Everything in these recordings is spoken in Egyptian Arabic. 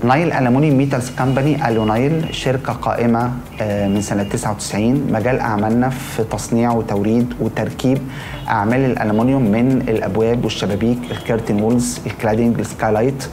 نايل ألمونيوم ميتالز كامباني ألونايل شركة قائمة آه، من سنة 99 مجال أعمالنا في تصنيع وتوريد وتركيب أعمال الألمونيوم من الأبواب والشبابيك الكيرتن وولز الكلادينج السكايلايت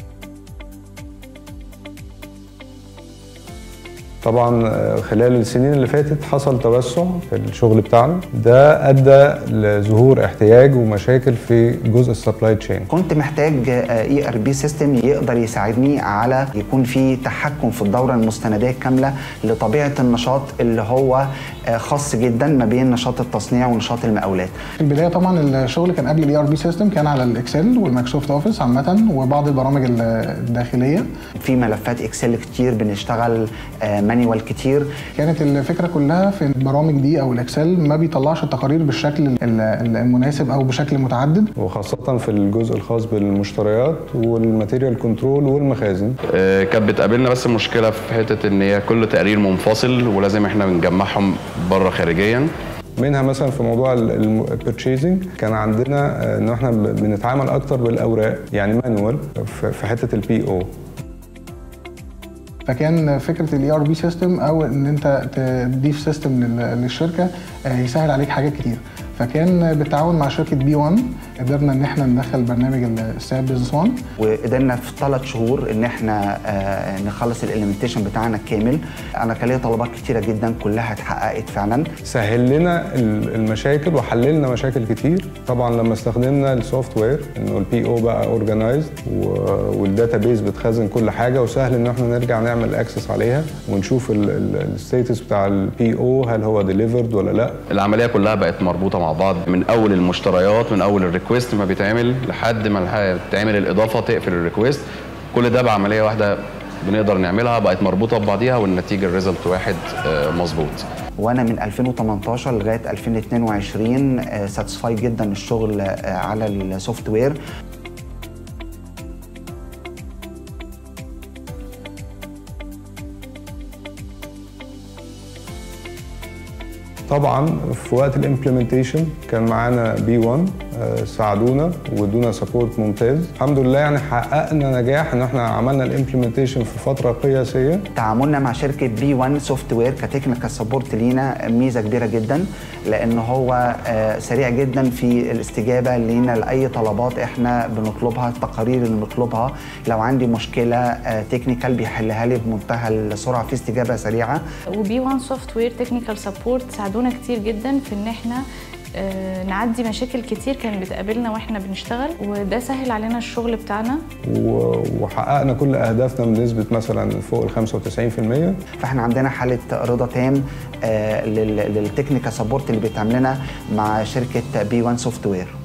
طبعا آه، خلال السنين اللي فاتت حصل توسع في الشغل بتاعنا ده ادى لظهور احتياج ومشاكل في جزء السبلاي تشين كنت محتاج اي ار بي سيستم يقدر يساعدني على يكون في تحكم في الدوره المستنديه كامله لطبيعه النشاط اللي هو آه، خاص جدا ما بين نشاط التصنيع ونشاط المقاولات في البدايه طبعا الشغل كان قبل الاي ار بي سيستم كان على الاكسل والمايكروسوفت اوفيس عامه وبعض البرامج الداخليه في ملفات اكسل كتير بنشتغل مانيوال كتير كانت الفكره كلها في البرامج دي او الاكسل ما بيطلعش التقارير بالشكل ال- ال- المناسب او بشكل متعدد وخاصة في الجزء الخاص بالمشتريات والماتيريال كنترول والمخازن آه، كانت بتقابلنا بس مشكله في حته ان هي كل تقرير منفصل ولازم احنا بنجمعهم بره خارجيا منها مثلا في موضوع البرتشيزنج كان عندنا آه، ان احنا ب- بنتعامل اكتر بالاوراق يعني مانوال في في حته البي او فكان فكره الاي ار بي سيستم او ان انت تضيف سيستم للشركه آه، يسهل عليك حاجات كتير فكان بالتعاون مع شركه بي 1 قدرنا ان احنا ندخل برنامج الساب بزنس 1 وقدرنا في ثلاث شهور ان احنا آه، نخلص الاليمنتيشن بتاعنا كامل انا كان ليا طلبات كتيره جدا كلها اتحققت فعلا سهل لنا ال- المشاكل وحللنا مشاكل كتير طبعا لما استخدمنا السوفت وير انه البي او بقى اورجنايزد والداتابيز بتخزن كل حاجه وسهل ان احنا نرجع نعمل اكسس عليها ونشوف الستيتس بتاع البي او هل هو ديليفرد ولا لا العمليه كلها بقت مربوطه مع بعض من اول المشتريات من اول الريكوست ما بيتعمل لحد ما الح- تعمل الاضافه تقفل الريكوست كل ده بعمليه واحده بنقدر نعملها بقت مربوطه ببعضيها والنتيجه الريزلت واحد آه، مظبوط وانا من 2018 لغايه 2022 ساتسفاي جدا الشغل آه، على السوفت وير طبعا في وقت الامبلمنتيشن كان معانا بي 1 آه، ساعدونا وادونا سبورت ممتاز الحمد لله يعني حققنا نجاح ان احنا عملنا الامبلمنتيشن في فتره قياسيه تعاملنا مع شركه بي 1 سوفت وير كتكنيكال سبورت لينا ميزه كبيره جدا لان هو آه، سريع جدا في الاستجابه لينا لاي طلبات احنا بنطلبها التقارير اللي بنطلبها لو عندي مشكله تكنيكال بيحلها لي بمنتهى السرعه في استجابه سريعه وبي 1 سوفت وير تكنيكال سبورت ساعدونا كتير جدا في ان احنا آه، نعدي مشاكل كتير كانت بتقابلنا واحنا بنشتغل وده سهل علينا الشغل بتاعنا و- وحققنا كل اهدافنا بنسبه مثلا فوق ال 95% فاحنا عندنا حاله رضا تام آه، لل- للتكنيكال سبورت اللي بيتعمل لنا مع شركه بي 1 سوفت وير